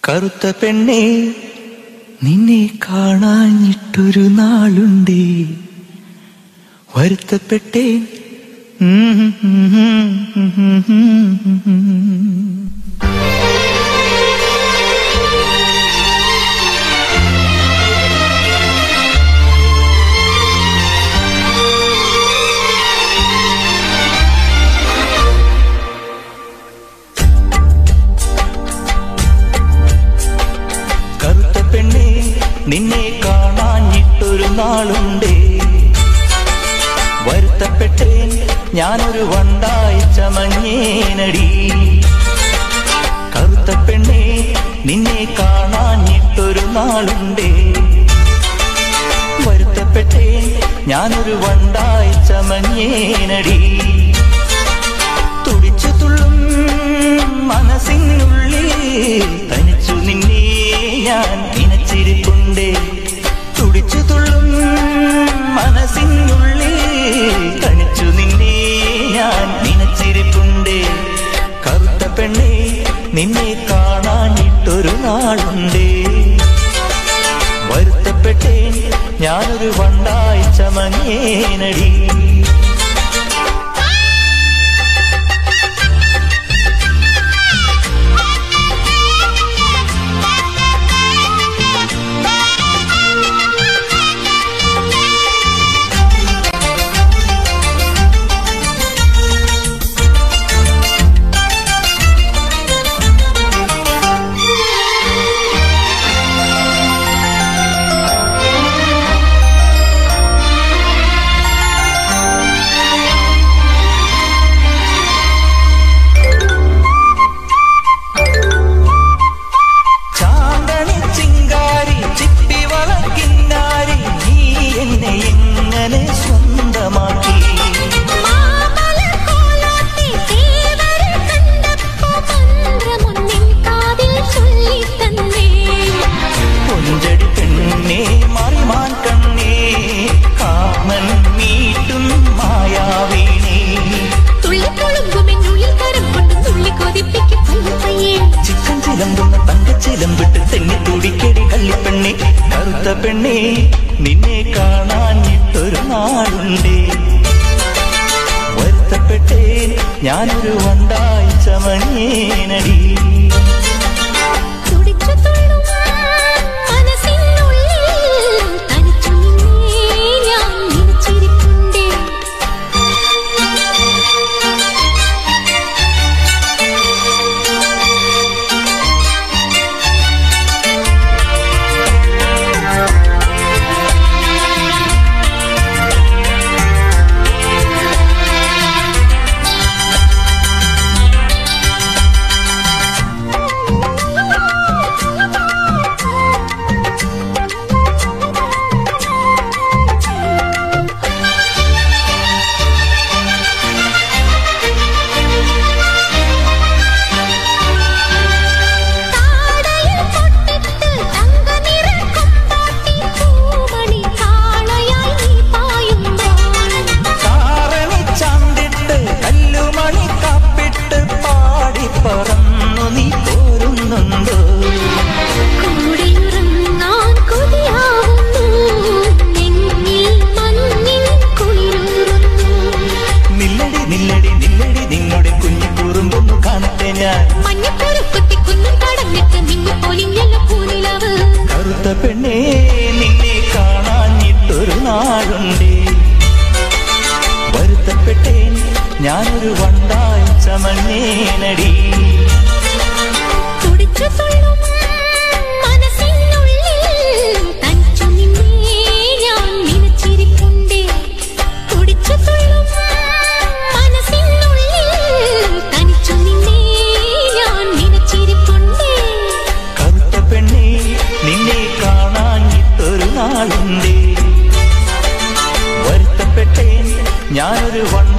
കറുത്ത പെണ്ണേ നിന്നെ കാണാഞ്ഞിട്ടൊരു നാളുണ്ടേ വരുത്തപ്പെട്ടേൻ കറുത്ത പെണ്ണേ നിന്നെ കാണാഞ്ഞിട്ടൊരു നാളുണ്ടേ വരുത്തപ്പെട്ടേൻ ഞാനൊരു വണ്ടായി ചമഞ്ഞേനടി കറുത്ത പെണ്ണേ നിന്നെ കാണാഞ്ഞിട്ടൊരു നാളുണ്ടേ വരുത്തപ്പെട്ടേൻ ഞാനൊരു വണ്ടായി ചമഞ്ഞേനടി തുടിച്ചു തുള്ളും മനസ്സിനുള്ളിൽ തനിച്ചു നിന്നെ ഞാൻ നനച്ചിരിപ്പുണ്ടേ തുടിച്ചു തുള്ളും മനസ്സിനുള്ളിൽ തനിച്ചു നിന്നെ ഞാൻ നനച്ചിരിപ്പുണ്ടേ കറുത്ത പെണ്ണേ നിന്നെ കാണാനിട്ടൊരു നാളുണ്ടേ വരുത്തപ്പെട്ടേൻ ഞാനൊരു വണ്ടായി ചമങ്ങേനടി ചാന്തണി ചിങ്കാരി ചിപ്പി വളക്കിന്നാരി നീ എന്നെ എങ്ങനെ സ്വന്തമാക്കി മാമലക്കോലാട്ടി തേവരെ കണ്ടപ്പോ മന്ത്രമൊന്നിൻ കാതിൽ ചൊല്ലിത്തന്നേ. കൊഞ്ചടി പെണ്ണേ മറിമാൻ കണ്ണേ കാമൻ മീട്ടും മായാവീണേ തുള്ളിത്തുളുമ്പുമെന്നുള്ളിൽ കരം കൊണ്ട് തുള്ളിക്കൊതിപ്പിക്കും പയ്യെ ചിക്കൻ ചിലമ്പുന്ന തങ്കച്ചിലമ്പിട്ട് തെന്നി തുടിക്കടി കള്ളിപ്പെണ്ണേ കറുത്ത പെണ്ണേ നിന്നെ കാണാഞ്ഞിട്ടൊരു നാളുണ്ടേ വരുത്തപ്പെട്ടേ ഞാനൊരു വണ്ടായി ചമഞ്ഞേനടി തുടിച്ചു തുള്ളും മനസ്സിനുള്ളിൽ തനിച്ചു നിന്നേ ഞാൻ നനച്ചിരിപ്പുണ്ടേ. താടയിൽ പൊട്ടിട്ട് തങ്കനിറ കൊമ്പാട്ടി പൂമണി കാളയായി നീ പായുമ്പോൾ താരണി ചാന്തിട്ട് കല്ലുമണി കാപ്പിട്ട് പാടി പറന്നു നീ പോരുന്നുണ്ടോ കൂടെയുറങ്ങാൻ കൊതിയാവുന്നു നെഞ്ഞിൽ മഞ്ഞിൻ കുളിരൂറുന്നു നില്ലടി നില്ലടി നില്ലടി നിങ്ങളുടെ കുഞ്ഞു കുറുമ്പൊന്നു കാണട്ടെ ഞാൻ മഞ്ഞപ്പൊരു കുത്തി കുന്നും തടഞ്ഞിട്ട് നിന്നു പൊലിഞ്ഞല്ല പൂനിലവ് കറുത്ത പെണ്ണേ നിന്നെ കാണാഞ്ഞിട്ടൊരു നാളുണ്ടേ വരുത്തപ്പെട്ടേൻ ഞാനൊരു വണ്ടായി ചമഞ്ഞേനടി തുടിച്ചു തുള്ളും മനസ്സിനുള്ളിൽ തനിച്ചു നിന്നേ ഞാൻ നനച്ചിരിപ്പുണ്ടേ തുടിച്ചു തുള്ളും മനസ്സിനുള്ളിൽ തനിച്ചു നിന്നേ ഞാൻ നനച്ചിരിപ്പുണ്ടേ കറുത്ത പെണ്ണേ നിന്നെ കാണാഞ്ഞിട്ടൊരു നാളുണ്ടേ വരുത്തപ്പെട്ടേൻ ഞാനൊരു വണ്ട